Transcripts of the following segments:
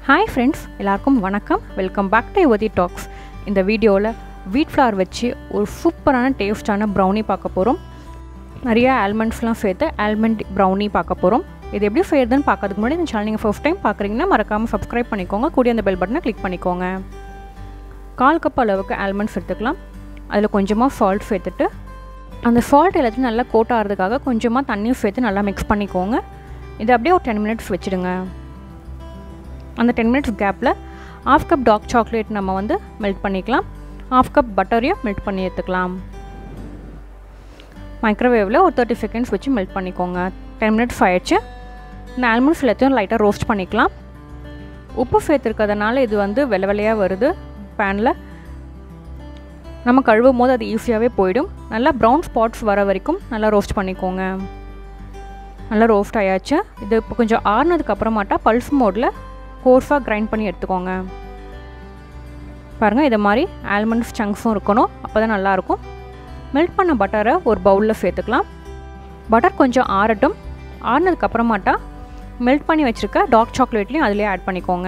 hi friends எல்லாருக்கும் வணக்கம் welcome back to Yuvathi talks இந்த வீடியோவில் வீட் ஃப்ளார் வச்சு ஒரு சூப்பரான டேஸ்டான ப்ரௌனி பார்க்க போகிறோம் நிறைய ஆல்மண்ட்ஸ்லாம் சேர்த்து ஆல்மண்ட் ப்ரௌனி பார்க்க போகிறோம் இது எப்படி செய்யறதுன்னு பார்க்கறதுக்கு முன்னாடி இந்த சேனல் நீங்கள் ஃபர்ஸ்ட் டைம் பார்க்குறீங்கன்னா மறக்காமல் சப்ஸ்கிரைப் பண்ணிக்கோங்க கூடிய அந்த பெல் பட்டனை கிளிக் பண்ணிக்கோங்க கால் கப் அளவுக்கு ஆல்மண்ட்ஸ் எடுத்துக்கலாம் அதில் கொஞ்சமாக சால்ட் சேர்த்துட்டு அந்த சால்ட் எல்லாத்தையும் நல்லா கோட் ஆகிறதுக்காக கொஞ்சமாக தண்ணியும் சேர்த்து நல்லா மிக்ஸ் பண்ணிக்கோங்க இது அப்படியே ஒரு டென் மினிட்ஸ் வச்சுடுங்க அந்த டென் மினிட்ஸ் கேப்பில் ஆஃப் கப் டார்க் சாக்லேட் நம்ம வந்து மெல்ட் பண்ணிக்கலாம் ஆஃப் கப் பட்டரையும் மெல்ட் பண்ணி எடுத்துக்கலாம் மைக்ரோவேவில் ஒரு தேர்ட்டி செகண்ட்ஸ் வச்சு மெல்ட் பண்ணிக்கோங்க டென் மினிட்ஸ் ஆயிடுச்சு இந்த ஆல்மண்ட்ஸ் எல்லாத்தையும் லைட்டாக ரோஸ்ட் பண்ணிக்கலாம் உப்பு சேர்த்துருக்கிறதுனால இது வந்து வெள்ளை வெள்ளையாக வருது பேனில் நம்ம கழுவும் போது அது ஈஸியாகவே போயிடும் நல்லா ப்ரௌன் ஸ்பாட்ஸ் வர வரைக்கும் நல்லா ரோஸ்ட் பண்ணிக்கோங்க நல்லா ரோஸ்ட் ஆயாச்சு இது இப்போ கொஞ்சம் ஆறுனதுக்கு அப்புறமாட்டா பல்ஸ் மோடில் கோர்ஸாக கிரைண்ட் பண்ணி எடுத்துக்கோங்க பாருங்கள் இதை மாதிரி ஆல்மண்ட்ஸ் சங்க்ஸும் இருக்கணும் அப்போ தான் நல்லாயிருக்கும் மெல்ட் பண்ண பட்டரை ஒரு பவுலில் சேர்த்துக்கலாம் பட்டர் கொஞ்சம் ஆறட்டும் ஆறுனதுக்கு அப்புறமாட்டா மெல்ட் பண்ணி வச்சுருக்க டார்க் சாக்லேட்லேயும் அதிலே ஆட் பண்ணிக்கோங்க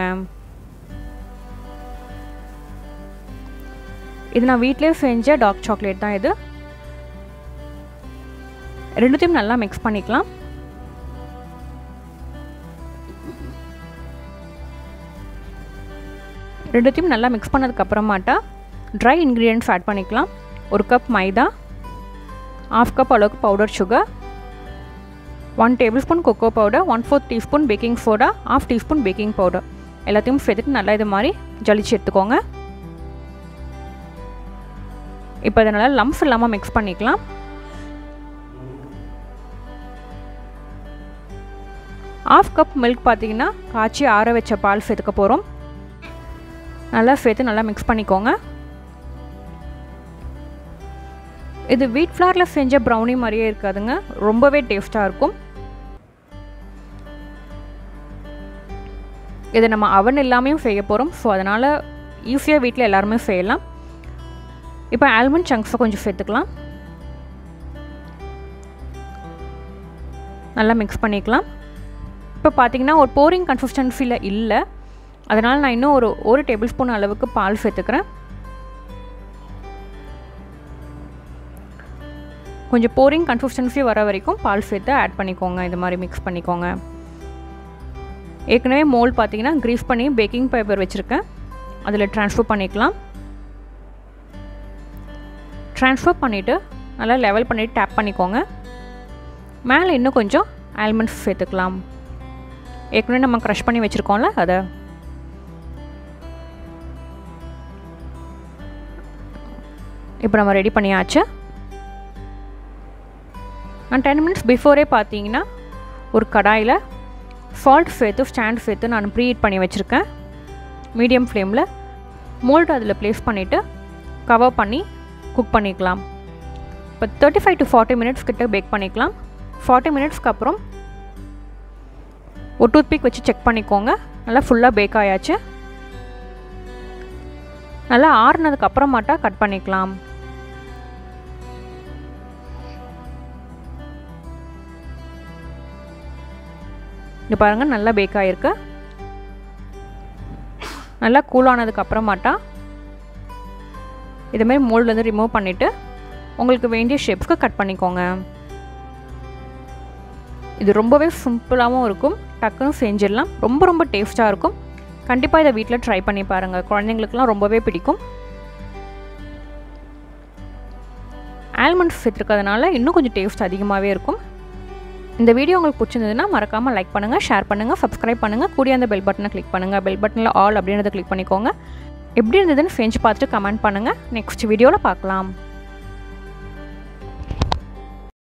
இது நான் வீட்டிலே செஞ்ச டார்க் சாக்லேட் தான் இது ரெண்டுத்தையும் நல்லா மிக்ஸ் பண்ணிக்கலாம் ரெண்டுத்தையும் நல்லா மிக்ஸ் பண்ணதுக்கு அப்புறமாட்டா ட்ரை இன்க்ரீடியன்ட்ஸ் ஆட் பண்ணிக்கலாம் ஒரு கப் மைதா ஆஃப் கப் அளவுக்கு powder sugar one tablespoon cocoa powder one fourth teaspoon baking soda half teaspoon baking powder எல்லாத்தையும் சேர்த்துட்டு நல்லா இது மாதிரி ஜலிச்சு எடுத்துக்கோங்க இப்போ இதை நல்லா லம்ஸ் இல்லாமல் மிக்ஸ் பண்ணிக்கலாம் ஆஃப் கப் மில்க் பார்த்தீங்கன்னா காய்ச்சி ஆற வச்ச பால் சேர்த்துக்க போகிறோம் நல்லா சேர்த்து நல்லா மிக்ஸ் பண்ணிக்கோங்க இது வீட் ஃப்ளாரில் செஞ்ச ப்ரௌனி மாதிரியே இருக்காதுங்க ரொம்பவே டேஸ்ட்டாக இருக்கும் இதை நம்ம அவன் இல்லாமையும் செய்ய போகிறோம் ஸோ அதனால் ஈஸியாக வீட்டில் எல்லாருமே செய்யலாம் இப்போ ஆல்மண்ட் சங்க்ஸை கொஞ்சம் சேர்த்துக்கலாம் நல்லா மிக்ஸ் பண்ணிக்கலாம் இப்போ பார்த்தீங்கன்னா ஒரு போரிங் கன்சிஸ்டன்சியில் இல்லை அதனால் நான் இன்னும் ஒரு ஒரு டேபிள் ஸ்பூன் அளவுக்கு பால் சேர்த்துக்கிறேன் கொஞ்சம் போரிங் கன்சிஸ்டன்சி வர வரைக்கும் பால் சேர்த்து ஆட் பண்ணிக்கோங்க இது மாதிரி மிக்ஸ் பண்ணிக்கோங்க ஏற்கனவே மோல் பார்த்தீங்கன்னா க்ரீஸ் பண்ணி பேக்கிங் பேப்பர் வச்சுருக்கேன் அதில் ட்ரான்ஸ்ஃபர் பண்ணிக்கலாம் ட்ரான்ஸ்ஃபர் பண்ணிவிட்டு நல்லா லெவல் பண்ணிவிட்டு டேப் பண்ணிக்கோங்க மேலே இன்னும் கொஞ்சம் ஆல்மண்ட்ஸ் சேர்த்துக்கலாம் ஏற்கனவே நம்ம க்ரஷ் பண்ணி வச்சுருக்கோம்ல அதை இப்போ நம்ம ரெடி பண்ணியாச்சு நான் டென் மினிட்ஸ் பிஃபோரே பார்த்தீங்கன்னா ஒரு கடாயில் சால்ட் சேர்த்து ஸ்டாண்ட் சேர்த்து நான் ப்ரீ ஹீட் பண்ணி வச்சுருக்கேன் மீடியம் ஃப்ளேமில் மோல்ட் அதில் ப்ளேஸ் பண்ணிவிட்டு கவர் பண்ணி குக் பண்ணிக்கலாம் இப்போ thirty five to forty minutes கிட்ட பேக் பண்ணிக்கலாம் ஃபார்ட்டி மினிட்ஸ்க்கு அப்புறம் ஒரு டூத் பிக் வச்சு செக் பண்ணிக்கோங்க நல்லா ஃபுல்லாக பேக் ஆயாச்சு நல்லா ஆறுனதுக்கு அப்புறமாட்டா கட் பண்ணிக்கலாம் இது பாருங்கள் நல்லா பேக் ஆகிருக்கு நல்லா கூலானதுக்கு அப்புறமாட்டா இதுமாரி மோல்ட்லேருந்து ரிமூவ் பண்ணிவிட்டு உங்களுக்கு வேண்டிய ஷேப்ஸ்க்கு கட் பண்ணிக்கோங்க இது ரொம்பவே சிம்பிளாகவும் இருக்கும் டக்குன்னு செஞ்சிடலாம் ரொம்ப ரொம்ப டேஸ்ட்டாக இருக்கும் கண்டிப்பாக இதை வீட்டில் ட்ரை பண்ணி பாருங்கள் குழந்தைங்களுக்குலாம் ரொம்பவே பிடிக்கும் ஆல்மண்ட்ஸ் சேர்த்துருக்கிறதுனால இன்னும் கொஞ்சம் டேஸ்ட் அதிகமாகவே இருக்கும் இந்த வீடியோ உங்களுக்கு பிடிச்சிருந்ததுன்னா மறக்காமல் லைக் பண்ணுங்கள் ஷேர் பண்ணுங்கள் சப்ஸ்கிரைப் பண்ணுங்கள் கூடிய அந்த பெல் பட்டனை கிளிக் பண்ணுங்கள் பெல் பட்டனில் ஆல் அப்படின்றத கிளிக் பண்ணிக்கோங்க எப்படி இருந்ததுன்னு செஞ்சு பார்த்துட்டு கமெண்ட் பண்ணுங்கள் நெக்ஸ்ட் வீடியோவில் பார்க்கலாம்